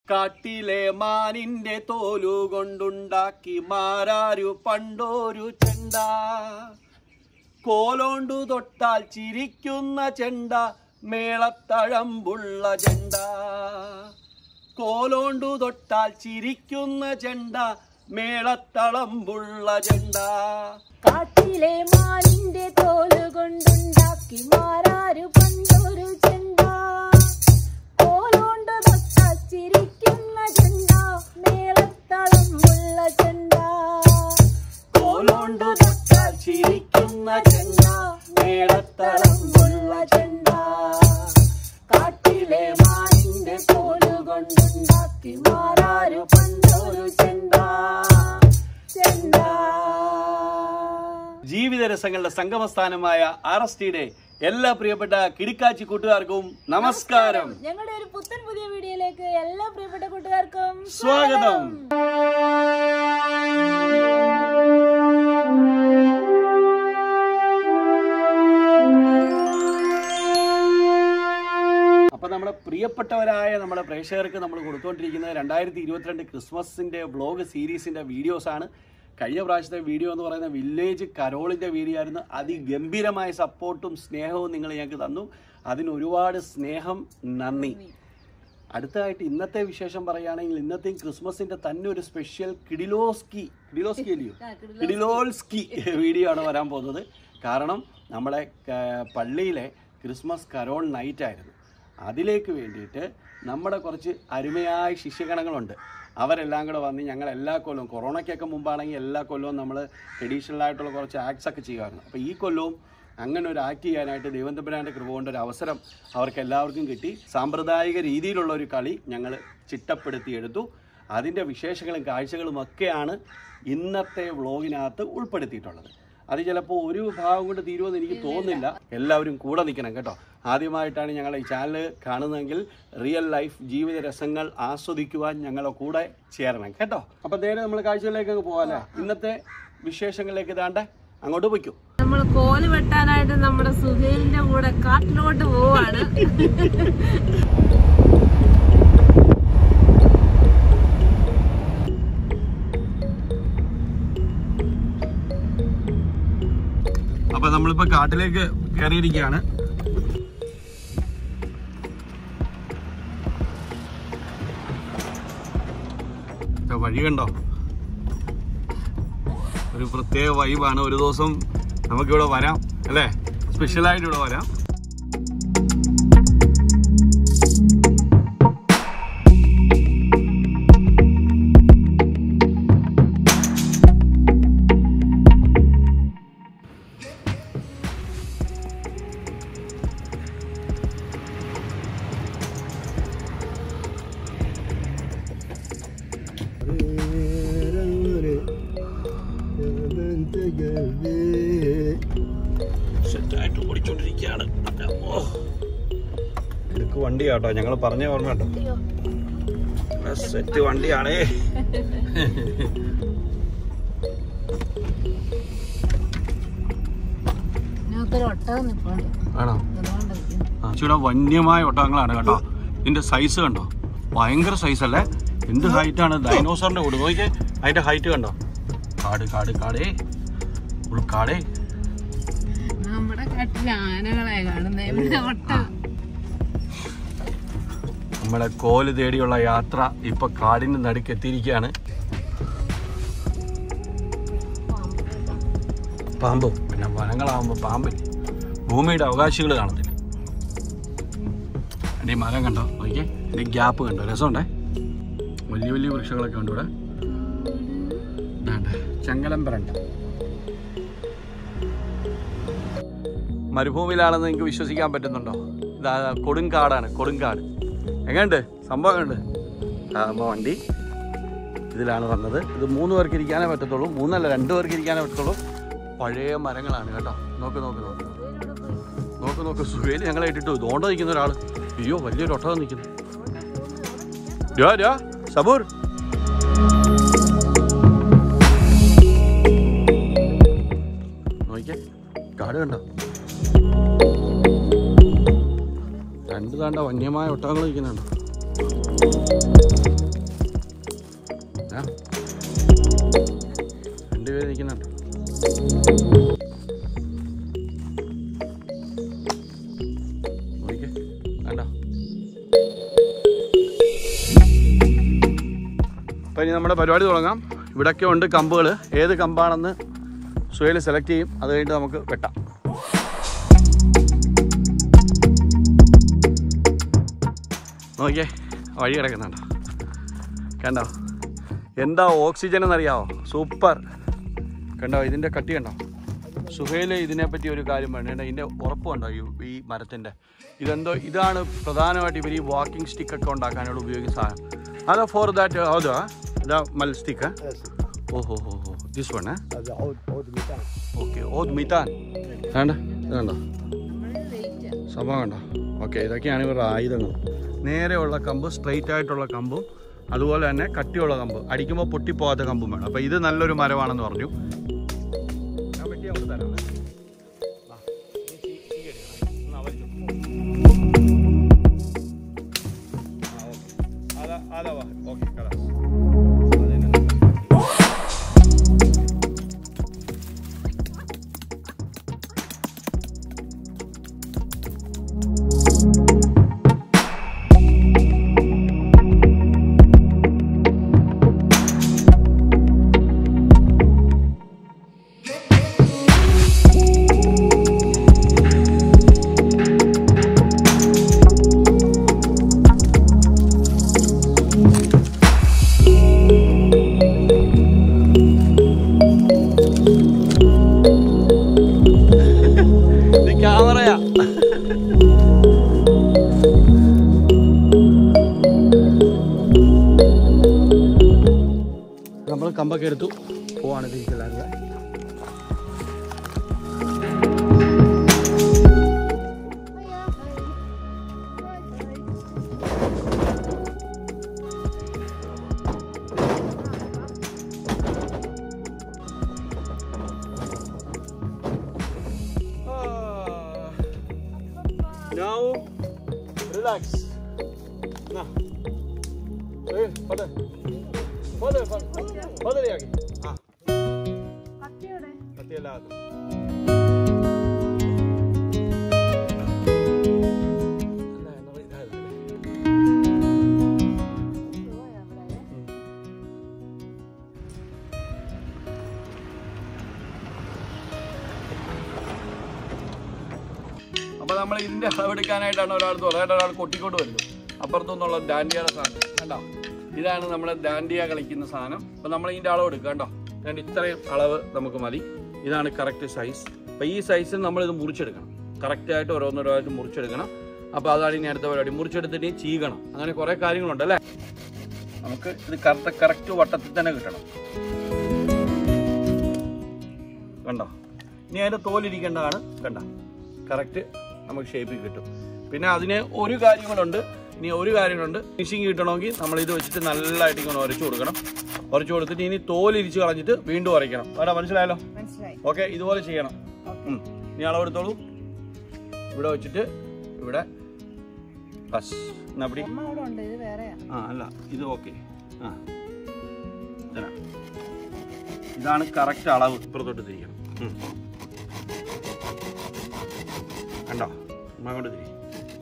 കാട്ടിലെ മാനിന്റെ തോലു കൊണ്ടുണ്ടാക്കി മാരാരു പണ്ടോരു ചെണ്ട കോലോണ്ടു തൊട്ടാൽ ചിരിക്കുന്ന ചെണ്ട മേളത്തഴമ്പുള്ള ചെണ്ട കോലോണ്ടു തൊട്ടാൽ ചിരിക്കുന്ന ചെണ്ട മേളത്തളമ്പുള്ള ചെണ്ട കാട്ടിലെ മാനിന്റെ തോല് കൊണ്ടുണ്ടാക്കി മാരാരു പണ്ടൊരു ചെണ്ട കോലോണ്ട് തൊട്ടച്ചിരിക്കുന്ന ചെണ്ട മേളത്തളമുള്ള ചെണ്ട കോലോണ്ടു തൊട്ടാൽ ചിരിക്കുന്ന ചെണ്ട മേളത്തളമ്പുള്ള ചെണ്ട കാട്ടിലെ മാനിന്റെ തോല് കൊണ്ടുണ്ടാക്കി മാരാരു പണ്ടൊരു ചെണ്ട ചെണ്ട ജീവിത രസങ്ങളുടെ സംഗമസ്ഥാനമായ ആർ എസ് ടിയുടെ എല്ലാ പ്രിയപ്പെട്ട കിടിക്കാച്ചി കൂട്ടുകാർക്കും നമസ്കാരം ഞങ്ങളുടെ ഒരു പുത്തൻ പുതിയ വീഡിയോയിലേക്ക് എല്ലാ പ്രിയപ്പെട്ട കൂട്ടുകാർക്കും സ്വാഗതം അപ്പൊ നമ്മുടെ പ്രിയപ്പെട്ടവരായ നമ്മുടെ പ്രേക്ഷകർക്ക് നമ്മൾ കൊടുത്തുകൊണ്ടിരിക്കുന്നത് രണ്ടായിരത്തി ഇരുപത്തിരണ്ട് ക്രിസ്മസിന്റെ വ്ലോഗ് സീരീസിന്റെ വീഡിയോസ് ആണ് കഴിഞ്ഞ പ്രാവശ്യത്തെ വീഡിയോ എന്ന് പറയുന്ന വില്ലേജ് കരോളിന്റെ വീഡിയോ ആയിരുന്നു അതിഗംഭീരമായ സപ്പോർട്ടും സ്നേഹവും നിങ്ങൾ ഞങ്ങൾക്ക് തന്നു അതിന് ഒരുപാട് സ്നേഹം നന്ദി അടുത്തതായിട്ട് ഇന്നത്തെ വിശേഷം പറയുകയാണെങ്കിൽ ഇന്നത്തെയും ക്രിസ്മസിന്റെ തന്നെ ഒരു സ്പെഷ്യൽ കിഡിലോസ്കി കിഡിലോസ്കി അല്ലയോ കിഡിലോൾസ്കി വീഡിയോ ആണ് വരാൻ പോകുന്നത് കാരണം നമ്മുടെ ക- പള്ളിയിലെ ക്രിസ്മസ് കരോൾ നൈറ്റ് ആയിരുന്നു അതിലേക്ക് വേണ്ടിയിട്ട് നമ്മുടെ കുറച്ച് അരുമയായ ശിഷ്യഗണങ്ങളുണ്ട് അവരെല്ലാം കൂടെ വന്ന് ഞങ്ങൾ എല്ലാ കൊല്ലവും കൊറോണയ്ക്കൊക്കെ മുമ്പാണെങ്കിൽ എല്ലാ കൊല്ലവും നമ്മൾ ട്രഡീഷണൽ ആയിട്ടുള്ള കുറച്ച് ആക്ട്സ് ഒക്കെ ചെയ്യുമായിരുന്നു അപ്പോൾ ഈ കൊല്ലവും അങ്ങനെ ഒരു ആക്ട് ചെയ്യാനായിട്ട് ദൈവം തമ്പുരാൻ്റെ കൃപ കൊണ്ട് ഒരു അവസരം അവർക്ക് എല്ലാവർക്കും കിട്ടി സാമ്പ്രദായിക രീതിയിലുള്ള ഒരു കളി ഞങ്ങൾ ചിട്ടപ്പെടുത്തിയെടുത്തു അതിൻ്റെ വിശേഷങ്ങളും കാഴ്ചകളും ഒക്കെയാണ് ഇന്നത്തെ വ്ളോഗിനകത്ത് ഉൾപ്പെടുത്തിയിട്ടുള്ളത് അത് ചിലപ്പോൾ ഒരു ഭാഗം കൊണ്ട് തീരുമെന്ന് എനിക്ക് തോന്നുന്നില്ല എല്ലാവരും കൂടെ നിൽക്കണം കേട്ടോ ആദ്യമായിട്ടാണ് ഞങ്ങൾ ഈ ചാനൽ കാണുന്നതെങ്കിൽ റിയൽ ലൈഫ് ജീവിത രസങ്ങൾ ആസ്വദിക്കുവാൻ ഞങ്ങളെ കൂടെ ചേരണം കേട്ടോ അപ്പം നേരെ നമ്മൾ കാഴ്ചകളിലേക്ക് അങ്ങ് പോകാല്ലേ ഇന്നത്തെ വിശേഷങ്ങളിലേക്ക് ഇതാണ്ട് അങ്ങോട്ട് പോയിക്കോ നമ്മൾ കോല് വെട്ടാനായിട്ട് നമ്മുടെ സുഹേലിന്റെ കൂടെ കാട്ടിലോട്ട് പോവാണ് അപ്പൊ നമ്മളിപ്പോ കാട്ടിലേക്ക് കയറിയിരിക്കുകയാണ് ഇത് വഴി കണ്ടോ ഒരു പ്രത്യേക വൈബാണ് ഒരു ദിവസം നമുക്കിവിടെ വരാം അല്ലേ സ്പെഷ്യലായിട്ട് ഇവിടെ വരാം സെറ്റായിട്ട് ഓടിച്ചോണ്ടിരിക്കുകയാണ് ഓ ഇതൊക്കെ വണ്ടിയാട്ടോ ഞങ്ങൾ പറഞ്ഞ ഓർമ്മ കേട്ടോ സെറ്റ് വണ്ടിയാണേ ഞങ്ങൾക്കൊരു ഒട്ടകം നിൽപ്പുണ്ട് ആണോ അതുകൊണ്ടായിരിക്കും ആ, ഇച്ചിരി വന്യമായ ഒട്ടകങ്ങളാണ് കേട്ടോ ഇതിന്റെ സൈസ് കണ്ടോ ഭയങ്കര സൈസ് അല്ലേ എന്ത് ഹൈറ്റ് ആണ് ഡൈനോസറിന്റെ കൂട് നോക്കിയേ അതിന്റെ ഹൈറ്റ് കണ്ടോ കാട് കാട് കാടേ ഉൾക്കാടേ നമ്മുടെ കാട്ടിലെ ആനകളെ കാണുന്നത് ഇവിടെ ഒട്ടകം നമ്മളെ കോല് തേടിയുള്ള യാത്ര ഇപ്പൊ കാടിന് നടുക്ക് എത്തിയിരിക്കുകയാണ് പാമ്പും പിന്നെ വനങ്ങളാവുമ്പോ പാമ്പില്ല ഭൂമിയുടെ അവകാശികൾ കാണത്തില്ല എൻ്റെ ഈ മരം കണ്ടോ നോക്കിയേ എൻ്റെ ഗ്യാപ്പ് കണ്ടോ രസമുണ്ടേ വലിയ വലിയ വൃക്ഷങ്ങളൊക്കെ ഉണ്ട് ഇവിടെ ഇതാണ്ട് ചങ്ങലം പറണ്ട മരുഭൂമിയിലാണെന്ന് നിങ്ങൾക്ക് വിശ്വസിക്കാൻ പറ്റുന്നുണ്ടോ ഇതാ കൊടുങ്കാടാണ് കൊടുങ്കാട് എങ്ങനെയുണ്ട് സംഭവം എങ്ങനെയുണ്ട് ആ അമ്മ വണ്ടി ഇതിലാണ് വന്നത് ഇത് മൂന്ന് പേർക്ക് ഇരിക്കാനേ പറ്റത്തുള്ളൂ മൂന്നല്ല രണ്ട് പേർക്ക് ഇരിക്കാനേ പറ്റത്തുള്ളൂ പഴയ മരങ്ങളാണ് കേട്ടോ നോക്ക് നോക്ക് നോക്ക് നോക്ക് നോക്ക് സുഖയിൽ ഞങ്ങളെ ഇട്ടിട്ട് ഇതുകൊണ്ട് നിൽക്കുന്ന ഒരാൾ അയ്യോ വലിയൊരു ഒട്ടകം നിൽക്കുന്നു രാ രാ സബൂർ നോക്കിയേ കാട് കണ്ടോ രണ്ട് താണ്ട വന്യമായ ഒട്ടകങ്ങൾ നിൽക്കുന്നുണ്ടോ നോക്കിക്കേ വേണ്ട അപ്പോൾ ഇനി നമ്മുടെ പരിപാടി തുടങ്ങാം ഇവിടെയൊക്കെ ഉണ്ട് കമ്പുകൾ ഏത് കമ്പാണെന്ന് സുഹേൽ സെലക്ട് ചെയ്യും അത് കഴിഞ്ഞിട്ട് നമുക്ക് വെട്ടാം നോക്കിയേ വഴി കിടക്കുന്നുണ്ടോ കണ്ടോ എന്താ ഓക്സിജൻ എന്നറിയാവോ സൂപ്പർ കണ്ടോ ഇതിൻ്റെ കട്ടി കണ്ടോ സുഹേൽ ഇതിനെപ്പറ്റി ഒരു കാര്യം പറഞ്ഞു ഇതിൻ്റെ ഉറപ്പ് കണ്ടോ ഈ ഈ മരത്തിൻ്റെ ഇതെന്തോ ഇതാണ് പ്രധാനമായിട്ട് ഇവർ ഈ വാക്കിംഗ് സ്റ്റിക്കൊക്കെ ഉണ്ടാക്കാനുള്ള ഉപയോഗിക്കുന്ന സാധനം അതാ ഫോർ ദാറ്റ് അതോ ഇതാ മൽ സ്റ്റിക്ക് ഓഹോ ഹോ ഹോ this one Also Haut, Haut mit an. Okay ഓ മിതാൻ വേണ്ട ഇതുണ്ടോ സംഭവം കണ്ടോ ഓക്കെ ഇതൊക്കെയാണ് ഇവരുടെ ആയുധങ്ങൾ നേരെയുള്ള കമ്പ് സ്ട്രെയിറ്റ് ആയിട്ടുള്ള കമ്പും അതുപോലെ തന്നെ കട്ടിയുള്ള കമ്പ് അടിക്കുമ്പോൾ പൊട്ടിപ്പോകാത്ത കമ്പും വേണം അപ്പോൾ ഇത് നല്ലൊരു മരമാണെന്ന് പറഞ്ഞു ഞാൻ വെട്ടി അങ്ങോട്ട് തരാം ആ, നീ ചീ- ചീകി എടുക്കണം. എന്നാ വലിച്ചോ. ആ, ഓക്കേ. അതാ അതാ വാ ഓക്കെ കടാ അതിനെ ഇത് ക്യാമറയാ നമ്മൾ കമ്പൊക്കെ എടുത്തു പോവാണ് തിരിച്ചെല്ലാവരും കൂടെ. Ah. Now, relax. Na. Eh, pada. Pada, pada. Pada le आगे. हाँ. കത്തിയെല്ലാം ആക്കും. അല്ല, എന്നാ പറ- ഇതാ ഇതില്ലേ. അപ്പൊ നമ്മൾ ഇതിന്റെ അളവെടുക്കാനായിട്ടാണ് ഒരാൾ തുറയായിട്ട് ഒരാൾ കൊട്ടിക്കൊണ്ട് വരുന്നത് അപ്പുറത്തു നിന്നുള്ള ദാൻഡിയുടെ സാധനം കണ്ടോ ഇതാണ് നമ്മൾ ദാൻഡിയ കളിക്കുന്ന സാധനം അപ്പൊ നമ്മൾ ഇതിന്റെ അളവ് എടുക്കുക കണ്ടോ രണ്ട് ഇത്രയും അളവ് നമുക്ക് മതി ഇതാണ് കറക്റ്റ് സൈസ് അപ്പൊ ഈ സൈസിൽ നമ്മൾ ഇത് മുറിച്ചെടുക്കണം കറക്റ്റ് ആയിട്ട് ഓരോന്നോരോന്നായിട്ട് മുറിച്ചെടുക്കണം അപ്പൊ അതാണ് ഇനി അടുത്ത പരിപാടി മുറിച്ചെടുത്തിട്ട് ഇനി ചീകണം അങ്ങനെ കുറെ കാര്യങ്ങളുണ്ട് അല്ലേ നമുക്ക് ഇത് കറക്റ്റ് കറക്റ്റ് വട്ടത്തിൽ തന്നെ കിട്ടണം കണ്ടോ ഇനി അതിന്റെ തോലിരിക്കേണ്ടതാണ് കണ്ട കറക്റ്റ് നമുക്ക് ഷേപ്പിൽ കിട്ടും പിന്നെ അതിന് ഒരു കാര്യം കൂടെ ഇനി ഒരു കാര്യമുണ്ട് ഫിഷിങ് കിട്ടണമെങ്കിൽ നമ്മൾ ഇത് വെച്ചിട്ട് നല്ലതായിട്ട് ഇങ്ങനെ ഉരച്ചു കൊടുക്കണം ഉരച്ചു കൊടുത്തിട്ട് ഇനി തോലിരിച്ച് കളഞ്ഞിട്ട് വീണ്ടും ഉരയ്ക്കണം വേണ്ട മനസ്സിലായല്ലോ മനസ്സിലായി ഓക്കെ ഇതുപോലെ ചെയ്യണം ഉം. ഇനി അളവെടുത്തോളൂ ഇവിടെ വെച്ചിട്ട് ഇവിടെ ബസ് എന്നാ പിടി അമ്മ അവിടെ ഉണ്ട് ഇത് വേറെയാ ആ അല്ല ഇത് ഓക്കെ ആ തരാം ഇതാണ് കറക്റ്റ് അളവ് ഇപ്പുറത്തോട്ട് തിരിക്കണം ഉം. കണ്ടോ അമ്മ അങ്ങോട്ട് തിരി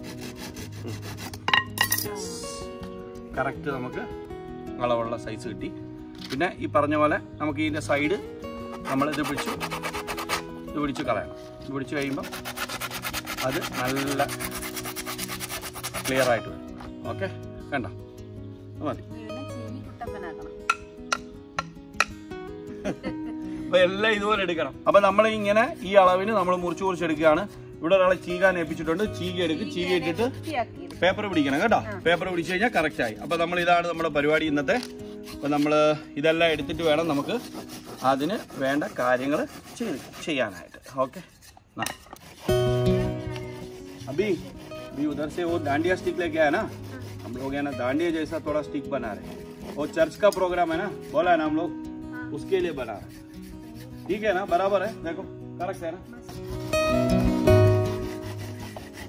കറക്റ്റ് നമുക്ക് അളവുള്ള സൈസ് കിട്ടി പിന്നെ ഈ പറഞ്ഞ പോലെ നമുക്ക് ഇതിൻ്റെ സൈഡ് നമ്മൾ ഇത് പിടിച്ചു ഇത് പിടിച്ച് കളയണം ഇത് പിടിച്ച് കഴിയുമ്പോൾ അത് നല്ല ക്ലിയർ ആയിട്ട് വരും ഓക്കെ കണ്ടോ അത് മതി ചീനി കുട്ടപ്പനാക്കണം അപ്പൊ എല്ലാം ഇതുപോലെ എടുക്കണം അപ്പൊ നമ്മൾ ഇങ്ങനെ ഈ അളവിന് നമ്മൾ മുറിച്ച് മുറിച്ചെടുക്കുകയാണ് ഇവിടെ ഒരാളെ ചീകാൻ ഏൽപ്പിച്ചിട്ടുണ്ട് ചീക എടുക്കും ചീക ഇട്ടിട്ട് വൃത്തിയാക്കി പേപ്പർ പിടിക്കണം കേട്ടോ പേപ്പർ പിടിച്ചു കഴിഞ്ഞാൽ കറക്റ്റ് ആയി അപ്പൊ നമ്മൾ ഇതാണ് നമ്മുടെ പരിപാടി ഇന്നത്തെ അപ്പൊ നമ്മൾ ഇതെല്ലാം എടുത്തിട്ട് വേണം നമുക്ക് അതിന് വേണ്ട കാര്യങ്ങൾ ചെയ്യാനായിട്ട് ഓക്കെ अभी अभी उधर से वो डांडिया स्टिक लेके आया ना हम लोग है ना डांडिया जैसा थोड़ा स्टिक बना रहे हैं वो चर्च का प्रोग्राम है ना बोला है ना हम लोग उसके लिए बना रहे हैं ठीक है ना बराबर है देखो करेक्ट है ना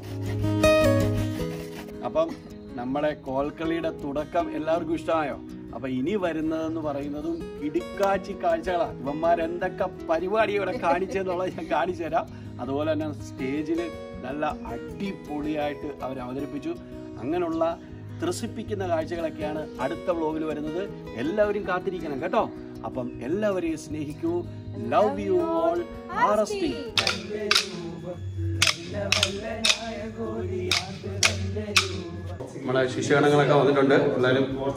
അപ്പം നമ്മുടെ കോൽക്കളിയുടെ തുടക്കം എല്ലാവർക്കും ഇഷ്ടമായോ അപ്പൊ ഇനി വരുന്നതെന്ന് പറയുന്നതും ഇടുക്കാച്ചി കാഴ്ചകളാണ് ഇവന്മാർ എന്തൊക്കെ പരിപാടി ഇവിടെ കാണിച്ചെന്നുള്ളത് ഞാൻ കാണിച്ചു തരാം അതുപോലെ തന്നെ സ്റ്റേജിൽ നല്ല അടിപൊളിയായിട്ട് അവർ അവതരിപ്പിച്ചു അങ്ങനെയുള്ള ത്രസിപ്പിക്കുന്ന കാഴ്ചകളൊക്കെയാണ് അടുത്ത വ്ലോഗിൽ വരുന്നത് എല്ലാവരും കാത്തിരിക്കണം കേട്ടോ അപ്പം എല്ലാവരെയും സ്നേഹിക്കൂ love you all R S T നമ്മുടെ ശിശുഗണങ്ങളൊക്കെ വന്നിട്ടുണ്ട് എല്ലാവരും